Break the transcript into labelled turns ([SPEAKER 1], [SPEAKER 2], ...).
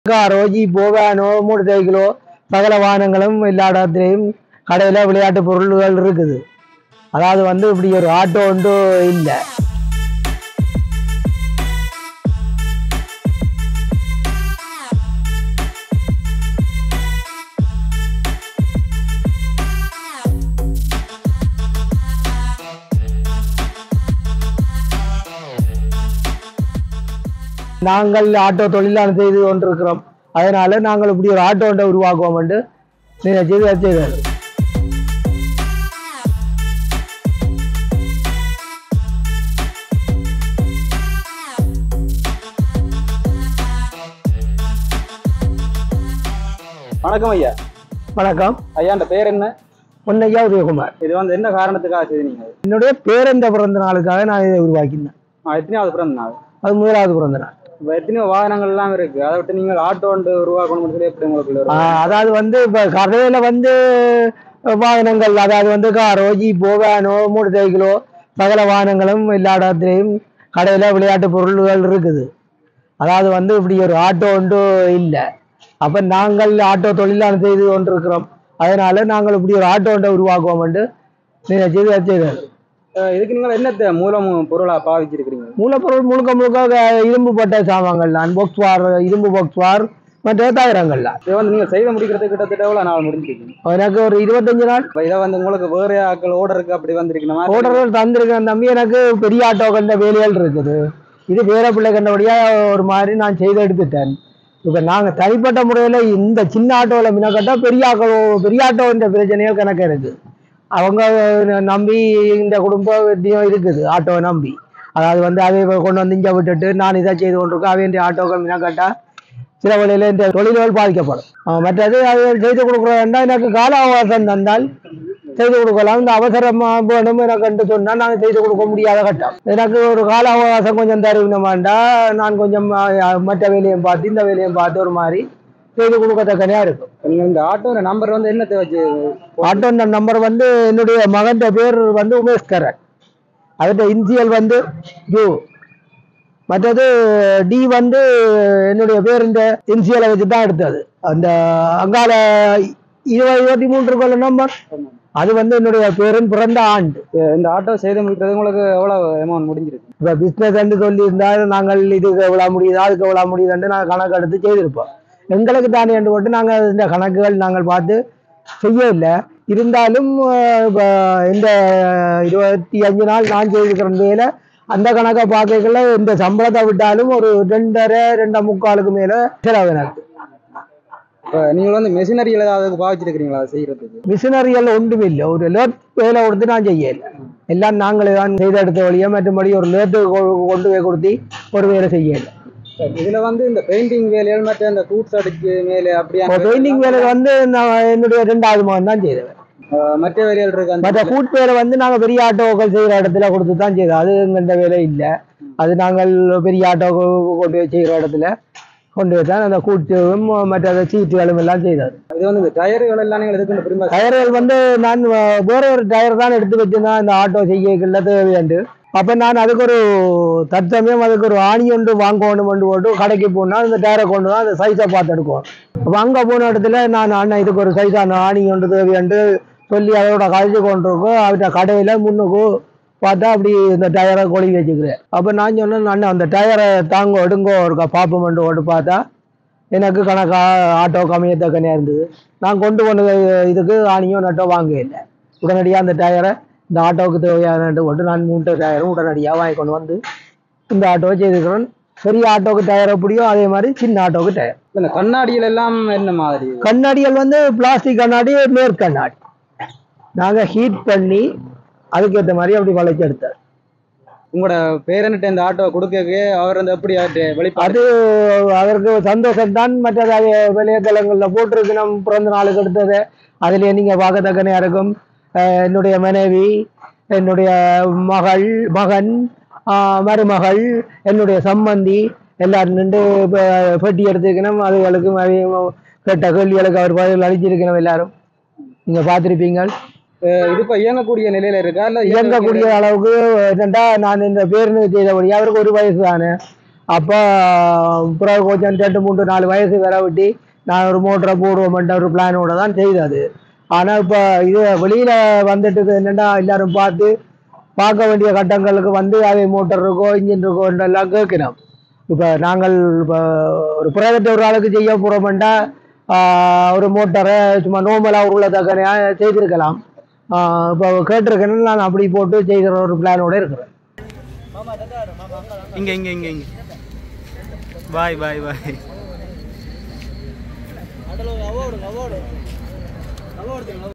[SPEAKER 1] காரோ ஜீப்போ வேனோ மோட்டர் சைக்கிளோ சகல வாகனங்களும் எல்லா இடத்துலையும் கடையில் விளையாட்டு பொருள்கள் இருக்குது அதாவது வந்து இப்படி ஒரு ஆட்டோ ஒன்று இல்லை நாங்கள் ஆட்டோ தொழிலாளர் செய்து கொண்டிருக்கிறோம் அதனால நாங்கள் இப்படி ஒரு ஆட்டோ ஒன்றை உருவாக்குவோம் என்று நினைச்சு இதை செய்தது
[SPEAKER 2] வணக்கம் ஐயா
[SPEAKER 1] வணக்கம்
[SPEAKER 2] ஐயா அந்த பேர் என்ன
[SPEAKER 1] பொன்னையா உதயகுமார்
[SPEAKER 2] இது வந்து என்ன காரணத்துக்காக செய்தீங்க
[SPEAKER 1] என்னுடைய பேரந்த பிறந்த நாளுக்காக நான் இதை உருவாக்கினேன்
[SPEAKER 2] ஆ, எத்தனையாவது பிறந்த நாள்
[SPEAKER 1] அது முதலாவது பிறந்த நாள்
[SPEAKER 2] இப்போ எத்தனையோ வாகனங்கள் எல்லாம் இருக்கு அதை விட்டு நீங்கள் ஆட்டோ ஒன்று உருவாக்கணும்னு சொல்லி எப்படி உங்களுக்கு
[SPEAKER 1] ஆ, அதாவது வந்து இப்போ கடையில் வந்து வாகனங்கள் அதாவது வந்து காரோ ஜீப்போ வேனோ மோட்டர் சைக்கிளோ சகல வாகனங்களும் எல்லா இடத்துலையும் கடையில் விளையாட்டு பொருள்கள் இருக்குது அதாவது வந்து இப்படி ஒரு ஆட்டோ ஒன்று இல்லை அப்போ நாங்கள் ஆட்டோ தொழிலாளர் செய்து கொண்டிருக்கிறோம் அதனால நாங்கள் இப்படி ஒரு ஆட்டோ ஒன்றை உருவாக்குவோம் என்று நினைச்சு இதை செய்தது
[SPEAKER 2] அஹ் இதுக்கு நீங்கள் என்னத்தை மூலம் பொருளா பாவிச்சிருக்கிறீங்க
[SPEAKER 1] மூலப்பொருள் முழுக்க முழுக்க இரும்பு பட்ட சாமான்கள் தான் பாக்ஸ் வார் இரும்பு பாக்ஸ் வார் மற்ற தகரங்கள் தான்
[SPEAKER 2] இதை வந்து நீங்கள் செய்த முடிக்கிறது கிட்டத்தட்ட எவ்வளோ நாள் முடிஞ்சிருக்கீங்க
[SPEAKER 1] எனக்கு ஒரு இருபத்தஞ்சு நாள்
[SPEAKER 2] இப்போ இதை வந்து உங்களுக்கு வேறு ஆட்கள் ஓர்டருக்கு அப்படி வந்திருக்கணுமா
[SPEAKER 1] ஓடர்கள் தந்திருக்கேன் தம்பி எனக்கு பெரிய ஆட்டோ கண்ட வேலைகள் இருக்குது இது வேற பிள்ளை கண்டபடியா ஒரு மாதிரி நான் செய்து எடுத்துட்டேன் இப்போ நாங்கள் தனிப்பட்ட முறையில் இந்த சின்ன ஆட்டோவில் மினக்கட்டா பெரிய ஆட்டோ பெரிய ஆட்டோன்ற பிரச்சனைகள் கணக்கு இருக்கு அவங்க நம்பி இந்த குடும்பத்தையும் இருக்குது ஆட்டோவை நம்பி அதாவது வந்து அதை கொண்டு வந்து இங்கே விட்டுட்டு நான் இதை செய்து கொண்டிருக்கேன் அவைய ஆட்டோக்கள் மினக்கட்டா சில வழியில் இந்த தொழில்கள் பாதிக்கப்படும் ஆஹ் மற்றது அது செய்து கொடுக்குறேன்டா எனக்கு கால அவகாசம் தந்தால் செய்து கொடுக்கலாம் இந்த அவசரமா வேணும் எனக்கு என்று சொன்னா நாங்கள் செய்து கொடுக்க முடியாத கட்டம் எனக்கு ஒரு கால அவகாசம் கொஞ்சம் தருவினமாண்டா நான் கொஞ்சம் ஆஹ், மற்ற வேலையும் பார்த்து இந்த வேலையும் பார்த்து ஒரு மாதிரி செய்து கொடுக்கத்தக்கனையா இருக்கும்
[SPEAKER 2] நீங்கள் இந்த ஆட்டோட நம்பர் வந்து என்னத்தை வச்சு
[SPEAKER 1] ஆட்டோ நம்பர் வந்து என்னுடைய மகன் பேர் வந்து உமேஷ்கரன் அவர்கிட்ட இன்சியல் வந்து யூ மற்றது டி வந்து என்னுடைய பேர் இந்த இன்சியலை வச்சு தான் எடுத்தது அந்த அங்கால இருபது இருபத்தி மூன்று இருக்குள்ள நம்பர் அது வந்து என்னுடைய பேரின் பிறந்த ஆண்டு
[SPEAKER 2] இந்த ஆட்டோ செய்து முடிக்கிறது உங்களுக்கு எவ்வளோ அமௌண்ட் முடிஞ்சிருக்கு
[SPEAKER 1] இப்போ பிஸ்னஸ் என்று சொல்லியிருந்தால் நாங்கள் இதுக்கு எவ்வளோ முடியுது அதுக்கு எவ்வளோ முடியுதுன்னு நாங்கள் கணக்கு எடுத்து செய்திருப்போம் எங்களுக்கு தானே என்று போட்டு நாங்கள் இந்த கணக்குகள் நாங்கள் பார்த்து செய்யவில்லை இருந்தாலும் அஹ், இப்ப இந்த இருபத்தி அஞ்சு நாள் நான் செய்திருக்கிற வேலை அந்த கணக்கை பார்க்கல இந்த சம்பளத்தை விட்டாலும் ஒரு ரெண்டரை ரெண்டரை முக்காலுக்கு மேலே செலவு எனக்கு
[SPEAKER 2] இப்போ நீங்கள் வந்து மெஷினரியில் ஏதாவது பாவிச்சிருக்கிறீங்களா அதை செய்கிறதுக்கு
[SPEAKER 1] மிஷினரிகள் ஒன்றும் இல்லை ஒரு லேட் வேலை கொடுத்து நான் செய்யலை எல்லாம் நாங்களே தான் செய்தெடுத்த வழியை மற்றபடி ஒரு லேட்டு கொண்டு போய் கொடுத்து ஒரு வேலை செய்யலை
[SPEAKER 2] இதுல வந்து இந்த பெயிண்டிங் வேலைகள் மற்ற இந்த கூட்ஸ் அடிச்சு மேலே அப்படியே
[SPEAKER 1] பெயிண்டிங் வேலை வந்து நான் என்னுடைய ரெண்டாவது மகன் தான் செய்தேன்
[SPEAKER 2] அஹ் மற்ற வேலைகள் இருக்கு அந்த
[SPEAKER 1] மற்ற கூட் வேலை வந்து நாங்கள் பெரிய ஆட்டோக்கள் செய்கிற இடத்துல கொடுத்து தான் செய்தோம் அது எங்கள்கிட்ட வேலை இல்லை அது நாங்கள் பெரிய ஆட்டோ கொண்டு போய் செய்கிற இடத்துல கொண்டு போய் தான் அந்த கூட்டும் மற்ற சீட்டுகளும் எல்லாம் செய்தது
[SPEAKER 2] இது வந்து இந்த டயர்கள் எல்லாம் நீங்கள் எதுக்கு திரும்ப
[SPEAKER 1] டயர்கள் வந்து நான் வ- வேற ஒரு டயர் தான் எடுத்து வச்சிருந்தேன் இந்த ஆட்டோ செய்யக்குள்ள தேவையாண்டு அப்போ நான் அதுக்கு ஒரு தற்சமயம் அதுக்கு ஒரு ஆணி ஒன்று வாங்கணும் கொண்டு போட்டு கடைக்கு போனால் அந்த டயரை கொண்டு தான் அந்த சைஸை பார்த்து எடுக்கும் அப்போ அங்கே போன இடத்துல நான் அண்ணன் இதுக்கு ஒரு சைஸான ஆணி ஒன்று தேவையாண்டு சொல்லி அதோட கழிச்சு கொண்டிருக்கோம் அவர்கிட்ட கடையில் முன்னுக்கு பார்த்தா அப்படி இந்த டயரை கொழுவி வச்சுக்கிறேன் அப்போ நான் சொன்னேன் அண்ணன் அந்த டயரை தாங்க எடுங்கோ ஒரு பாப்பமெண்ட் போட்டு பார்த்தா எனக்கு கணக்கா ஆட்டோ கம்மியத்தக்கனையாக இருந்தது நான் கொண்டு போன இதுக்கு ஆணியோ நட்டோ வாங்க இல்லை உடனடியாக அந்த டயரை இந்த ஆட்டோவுக்கு தேவையான போட்டு நான் மூட்டை டயரும் உடனடியாக வாங்கி கொண்டு வந்து இந்த ஆட்டோவை செய்திருக்கிறேன் பெரிய ஆட்டோவுக்கு டயர் எப்படியோ அதே மாதிரி சின்ன ஆட்டோவுக்கு டயர்
[SPEAKER 2] இந்த கண்ணாடிகள் எல்லாம் என்ன மாதிரி
[SPEAKER 1] கண்ணாடிகள் வந்து பிளாஸ்டிக் கண்ணாடி மேற் கண்ணாடி நாங்கள் ஹீட் பண்ணி அதுக்கேற்ற மாதிரி அப்படி வளைச்சு எடுத்தார்
[SPEAKER 2] உங்களோட பேரன்ட்ட இந்த ஆட்டோ கொடுக்க அவர் வந்து எப்படி ஆட்டு வெளிப்பாடு
[SPEAKER 1] அது அவருக்கு சந்தோஷம் தான் மற்றது அது விளையதளங்களில் போட்டிருக்கு நம் பிறந்த நாளுக்கு எடுத்தது அதில் நீங்கள் பார்க்கத்தக்கனையாக இருக்கும் அஹ் என்னுடைய மனைவி என்னுடைய மகள் மகன் ஆஹ் மருமகள் என்னுடைய சம்மந்தி எல்லாரும் நின்று பெ- பெட்டி எடுத்துக்கணும் அதுகளுக்கும் அவையும் கேட்ட கேள்விகளுக்கு அவர் பதில் அளிச்சிருக்கணும் எல்லாரும் நீங்கள் பார்த்துருப்பீங்க
[SPEAKER 2] அஹ் இது இப்ப இயங்கக்கூடிய நிலையில இருக்கா இல்ல
[SPEAKER 1] இயங்கக்கூடிய அளவுக்கு என்னண்டா நான் இந்த பேருந்து செய்தபடி அவருக்கு ஒரு வயசு தானே அப்போ பிறகு கொஞ்சம் ரெண்டு மூன்று நாலு வயசு வர விட்டி நான் ஒரு மோட்டரை போடுவோம்ன்ற ஒரு பிளானோட தான் செய்தது ஆனால் இப்போ இது வெளியில் வந்துட்டு என்னென்னா எல்லாரும் பார்த்து பார்க்க வேண்டிய கட்டங்களுக்கு வந்து அவை மோட்டர் இருக்கோ இன்ஜின் இருக்கோ எல்லாம் கேட்கணும் இப்போ நாங்கள் இப்போ ஒரு பிரைவேட் ஒரு ஆளுக்கு செய்ய போகிறோம்னா ஒரு மோட்டரை சும்மா நோமலாக உருளத்தக்கனையாக செய்திருக்கலாம் இப்போ கேட்டிருக்கேன்னு நான் அப்படி போட்டு செய்கிற ஒரு பிளானோட இருக்கிறேன்
[SPEAKER 3] இங்க இங்க இங்க இங்க பாய் பாய் பாய்